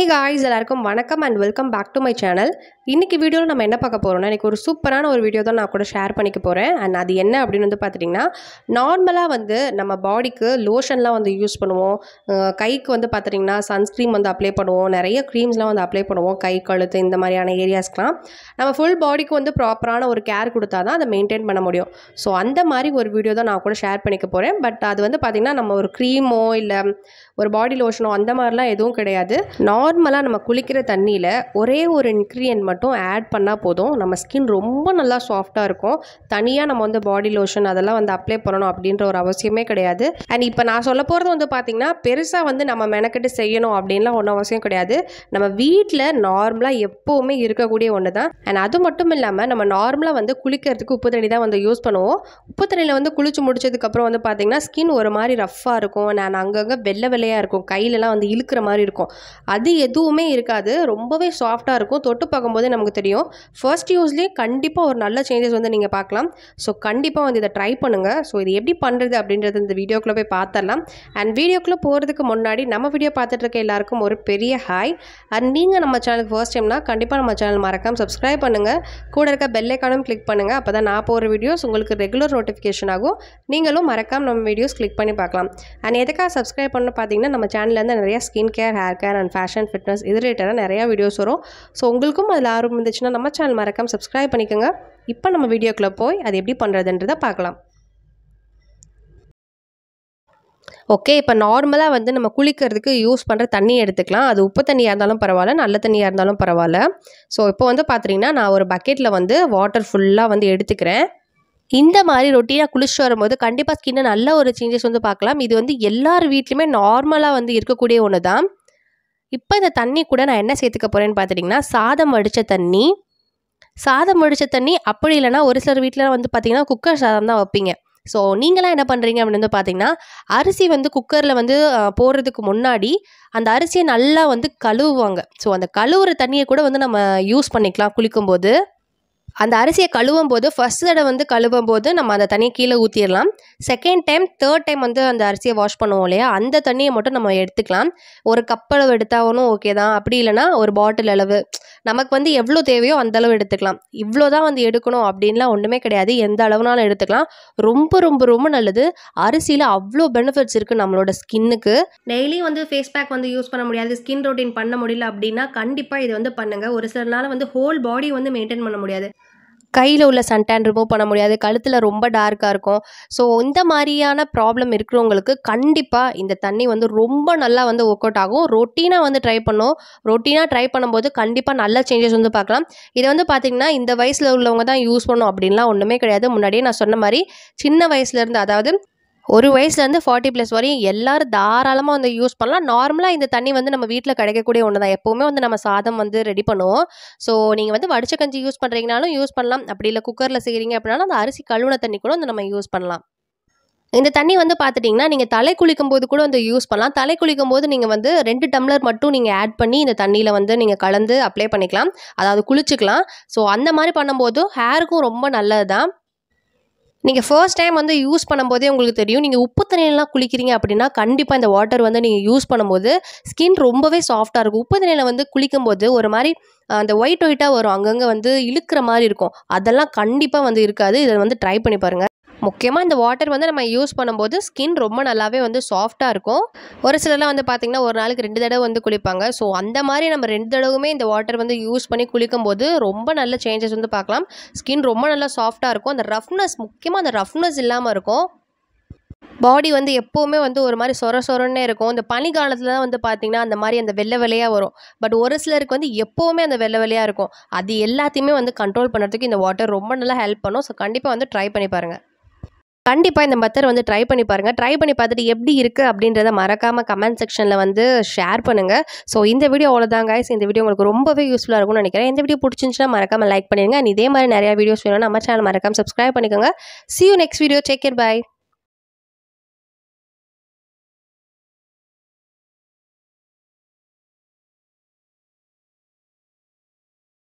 guys எல்லாருக்கும் வணக்கம் and welcome back to my channel இன்றைக்கி வீடியோவில் நம்ம என்ன பார்க்க போகிறோம்னா இன்றைக்கி ஒரு சூப்பரான ஒரு வீடியோ தான் நான் கூட ஷேர் பண்ணிக்க போகிறேன் அண்ட் அது என்ன அப்படின்னு வந்து பார்த்துட்டிங்கன்னா நார்மலாக வந்து நம்ம பாடிக்கு லோஷன்லாம் வந்து யூஸ் பண்ணுவோம் அஹ் கைக்கு வந்து பார்த்துட்டிங்கன்னா சன்ஸ்க்ரீம் வந்து அப்ளை பண்ணுவோம் நிறைய க்ரீம்ஸ்லாம் வந்து அப்ளை பண்ணுவோம் கை கழுத்து இந்த மாதிரியான ஏரியாஸ்க்குலாம் நம்ம ஃபுல் பாடிக்கு வந்து ப்ராப்பரான ஒரு கேர் கொடுத்தா தான் அதை மெயின்டைன் பண்ண முடியும் ஸோ அந்த மாதிரி ஒரு வீடியோ தான் நான் கூட ஷேர் பண்ணிக்க போகிறேன் பட் அது வந்து பார்த்திங்கன்னா நம்ம ஒரு க்ரீமோ இல்லை ஒரு பாடி லோஷனோ அந்த மாதிரிலாம் எதுவும் கிடையாது நார்மலாக நம்ம குளிக்கிற தண்ணியில் ஒரே ஒரு இன்க்ரீடியன்ட் மட்டும் ஆட் பண்ணால் போதும் நம்ம ஸ்கின் ரொம்ப நல்லா சாஃப்டாக இருக்கும் தனியாக நம்ம வந்து பாடி லோஷன் அதெல்லாம் வந்து அப்ளை பண்ணணும் அப்படின்ற ஒரு அவசியமே கிடையாது அண்ட் இப்போ நான் சொல்ல போகிறது வந்து பார்த்திங்கன்னா பெருசாக வந்து நம்ம மெனக்கெட்டு செய்யணும் அப்படின்லாம் ஒன்றும் அவசியம் கிடையாது நம்ம வீட்டில் நார்மலாக எப்போவுமே இருக்கக்கூடிய ஒன்று தான் அண்ட் அது மட்டும் இல்லாமல் நம்ம நார்மலாக வந்து குளிக்கிறதுக்கு உப்பு தண்ணி தான் வந்து யூஸ் பண்ணுவோம் உப்பு தண்ணியில் வந்து குளிச்சு முடிச்சதுக்கப்புறம் வந்து பார்த்திங்கன்னா ஸ்கின் ஒரு மாதிரி ரஃப்பாக இருக்கும் நான் அங்கங்கே வெள்ளை வெள்ளையாக இருக்கும் கையிலலாம் வந்து இழுக்கிற மாதிரி இருக்கும் அது எதுவுமே இருக்காது ரொம்பவே சாஃப்டாக இருக்கும் தொட்டு பார்க்கும்போதே நமக்கு தெரியும் ஃபர்ஸ்ட் யூஸ்லேயே கண்டிப்பாக ஒரு நல்ல சேஞ்சஸ் வந்து நீங்கள் பார்க்கலாம் ஸோ கண்டிப்பாக வந்து இதை ட்ரை பண்ணுங்கள் ஸோ இது எப்படி பண்ணுறது அப்படின்றது இந்த வீடியோக்குள்ளே போய் பார்த்துடலாம் அண்ட் வீடியோக்குள்ளே போகிறதுக்கு முன்னாடி நம்ம வீடியோ பார்த்துட்டு இருக்க எல்லாருக்கும் ஒரு பெரிய ஹாய் அண்ட் நீங்கள் நம்ம சேனலுக்கு ஃபர்ஸ்ட் டைம்னா கண்டிப்பாக நம்ம சேனல் மறக்காம சப்ஸ்கிரைப் பண்ணுங்கள் கூட இருக்க பெல் ஐக்கானும் கிளிக் பண்ணுங்கள் அப்போ தான் நான் போகிற வீடியோஸ் உங்களுக்கு ரெகுலர் நோட்டிஃபிகேஷன் ஆகும் நீங்களும் மறக்காம நம்ம வீடியோஸ் கிளிக் பண்ணி பார்க்கலாம் அண்ட் எதுக்காக சப்ஸ்கிரைப் பண்ண பார்த்தீங்கன்னா நம்ம சேனல்லேருந்து நிறைய skin care hair care and fashion fitness இது ரிலேட்டடாக நிறையா வீடியோஸ் வரும் ஸோ உங்களுக்கும் அதில் ஆர்வம் இருந்துச்சுன்னா நம்ம சேனல் மறக்காம சப்ஸ்கிரைப் பண்ணிக்கோங்க இப்போ நம்ம வீடியோக்குள்ளே போய் அது எப்படி பண்ணுறதுன்றதை பார்க்கலாம் ஓகே இப்போ நார்மலாக வந்து நம்ம குளிக்கிறதுக்கு யூஸ் பண்ணுற தண்ணி எடுத்துக்கலாம் அது உப்பு தண்ணியாக இருந்தாலும் பரவாயில்ல நல்ல தண்ணியாக இருந்தாலும் பரவாயில்ல ஸோ இப்போ வந்து பார்த்தீங்கன்னா நான் ஒரு பக்கெட்டில் வந்து வாட்டர் ஃபுல்லாக வந்து எடுத்துக்கிறேன் இந்த மாதிரி ரொட்டீனாக குளிச்சுட்டு வரும்போது கண்டிப்பாக ஸ்கின்னை நல்ல ஒரு சேஞ்சஸ் வந்து பார்க்கலாம் இது வந்து எல்லார் வீட்லையுமே நார்மலாக வந்து இருக்கக்கூடிய ஒன்று தான் இப்போ இந்த தண்ணி கூட நான் என்ன சேர்த்துக்க போகிறேன்னு பார்த்துட்டிங்கன்னா சாதம் வடித்த தண்ணி சாதம் வடித்த தண்ணி அப்படி இல்லைன்னா ஒரு சிலர் வீட்டில் வந்து பார்த்திங்கன்னா குக்கர் சாதம் தான் வைப்பீங்க ஸோ நீங்களாம் என்ன பண்ணுறீங்க அப்படின்னு வந்து பார்த்தீங்கன்னா அரிசி வந்து குக்கரில் வந்து அஹ், போடுறதுக்கு முன்னாடி அந்த அரிசியை நல்லா வந்து கழுவுவாங்க ஸோ அந்த கழுவுற தண்ணியை கூட வந்து நம்ம யூஸ் பண்ணிக்கலாம் குளிக்கும்போது அந்த அரிசியை கழுவும் போது ஃபர்ஸ்ட் தடவை வந்து கழுவும் போது நம்ம அந்த தண்ணியை கீழே ஊற்றிடலாம் செகண்ட் டைம் தேர்ட் டைம் வந்து அந்த அரிசியை வாஷ் பண்ணுவோம் இல்லையா அந்த தண்ணியை மட்டும் நம்ம எடுத்துக்கலாம் ஒரு கப்பளவு எடுத்தாலும் ஓகே தான் அப்படி இல்லைன்னா ஒரு பாட்டில் அளவு நமக்கு வந்து எவ்வளோ தேவையோ அந்த அளவு எடுத்துக்கலாம் இவ்வளோ தான் வந்து எடுக்கணும் அப்படின்லாம் ஒன்றுமே கிடையாது எந்த அளவுனாலும் எடுத்துக்கலாம் ரொம்ப ரொம்ப ரொம்ப நல்லது அரிசியில் அவ்வளோ பெனிஃபிட்ஸ் இருக்குது நம்மளோட ஸ்கின்னுக்கு டெய்லி வந்து ஃபேஸ் பேக் வந்து யூஸ் பண்ண முடியாது ஸ்கின் ரொட்டீன் பண்ண முடியல அப்படின்னா கண்டிப்பாக இது வந்து பண்ணுங்கள் ஒரு சிலனால வந்து ஹோல் பாடி வந்து மெயின்டைன் பண்ண முடியாது கையில் உள்ள சன்டேன் ரிமூவ் பண்ண முடியாது கழுத்தில் ரொம்ப டார்க்காக இருக்கும் ஸோ இந்த மாதிரியான ப்ராப்ளம் இருக்கிறவங்களுக்கு கண்டிப்பாக இந்த தண்ணி வந்து ரொம்ப நல்லா வந்து ஒர்க் அவுட் ஆகும் ரொட்டீனாக வந்து ட்ரை பண்ணோம் ரொட்டீனாக ட்ரை பண்ணும்போது கண்டிப்பாக நல்ல சேஞ்சஸ் வந்து பார்க்கலாம் இதை வந்து பார்த்திங்கன்னா இந்த வயசில் உள்ளவங்க தான் யூஸ் பண்ணும் அப்படின்லாம் ஒன்றுமே கிடையாது முன்னாடியே நான் சொன்ன மாதிரி சின்ன வயசுலேருந்து அதாவது ஒரு வயசுலேருந்து ஃபார்ட்டி ப்ளஸ் வரையும் எல்லாரும் தாராளமாக வந்து யூஸ் பண்ணலாம் நார்மலாக இந்த தண்ணி வந்து நம்ம வீட்டில் கிடைக்கக்கூடிய ஒன்று தான் எப்போவுமே வந்து நம்ம சாதம் வந்து ரெடி பண்ணுவோம் ஸோ நீங்கள் வந்து வடிச்ச கஞ்சி யூஸ் பண்ணுறீங்கனாலும் யூஸ் பண்ணலாம் அப்படி இல்லை குக்கரில் செய்கிறீங்க அப்படின்னாலும் அந்த அரிசி கழுவுன தண்ணி கூட வந்து நம்ம யூஸ் பண்ணலாம் இந்த தண்ணி வந்து பார்த்துட்டிங்கன்னா நீங்கள் தலை குளிக்கும் போது கூட வந்து யூஸ் பண்ணலாம் தலை குளிக்கும் போது நீங்கள் வந்து ரெண்டு டம்ளர் மட்டும் நீங்கள் ஆட் பண்ணி இந்த தண்ணியில் வந்து நீங்கள் கலந்து அப்ளை பண்ணிக்கலாம் அதாவது குளிச்சுக்கலாம் ஸோ அந்த மாதிரி பண்ணும்போது ஹேருக்கும் ரொம்ப நல்லது தான் நீங்கள் ஃபர்ஸ்ட் டைம் வந்து யூஸ் பண்ணும்போதே உங்களுக்கு தெரியும் நீங்கள் உப்பு தண்ணியிலலாம் குளிக்கிறீங்க அப்படின்னா கண்டிப்பாக இந்த வாட்டர் வந்து நீங்கள் யூஸ் பண்ணும்போது ஸ்கின் ரொம்பவே சாஃப்டாக இருக்கும் உப்பு தண்ணியில் வந்து குளிக்கும்போது ஒரு மாதிரி அஹ், அந்த ஒயிட் ஒயிட்டாக வரும் அங்கங்கே வந்து இழுக்கிற மாதிரி இருக்கும் அதெல்லாம் கண்டிப்பாக வந்து இருக்காது இதை வந்து ட்ரை பண்ணி பாருங்கள் முக்கியமாக இந்த வாட்டர் வந்து நம்ம யூஸ் பண்ணும்போது ஸ்கின் ரொம்ப நல்லாவே வந்து சாஃப்டாக இருக்கும் ஒரு சிலர்லாம் வந்து பார்த்திங்கன்னா ஒரு நாளைக்கு ரெண்டு தடவை வந்து குளிப்பாங்க ஸோ அந்த மாதிரி நம்ம ரெண்டு தடவுமே இந்த வாட்டர் வந்து யூஸ் பண்ணி குளிக்கும்போது ரொம்ப நல்ல சேஞ்சஸ் வந்து பார்க்கலாம் ஸ்கின் ரொம்ப நல்லா சாஃப்டாக இருக்கும் அந்த ரஃப்னஸ் முக்கியமாக அந்த ரஃப்னஸ் இல்லாமல் இருக்கும் பாடி வந்து எப்போவுமே வந்து ஒரு மாதிரி சொர சொரன்னே இருக்கும் இந்த பனி காலத்தில் தான் வந்து பார்த்திங்கன்னா அந்த மாதிரி அந்த வெள்ளை வெள்ளையாக வரும் பட் ஒரு சிலருக்கு வந்து எப்போவுமே அந்த வெள்ளை வெள்ளையாக இருக்கும் அது எல்லாத்தையுமே வந்து கண்ட்ரோல் பண்ணுறதுக்கு இந்த வாட்டர் ரொம்ப நல்லா ஹெல்ப் பண்ணும் ஸோ கண்டிப்பாக வந்து ட்ரை பண்ணி பாருங்கள் கண்டிப்பாக இந்த மெத்தட் வந்து ட்ரை பண்ணி பாருங்கள் ட்ரை பண்ணி பார்த்துட்டு எப்படி இருக்குது அப்படின்றத மறக்காமல் கமெண்ட் செக்ஷனில் வந்து ஷேர் பண்ணுங்கள் ஸோ இந்த வீடியோ அவ்வளோதான் guys இந்த வீடியோ உங்களுக்கு ரொம்பவே யூஸ்ஃபுல்லாக இருக்கும்னு நினைக்கிறேன் இந்த வீடியோ பிடிச்சிருந்துச்சுன்னா மறக்காமல் லைக் பண்ணிடுங்க and இதே மாதிரி நிறையா வீடியோஸ் வேணும்னா நம்ம சேனல் மறக்காமல் சப்ஸ்கிரைப் பண்ணிக்கோங்க see you next video take care bye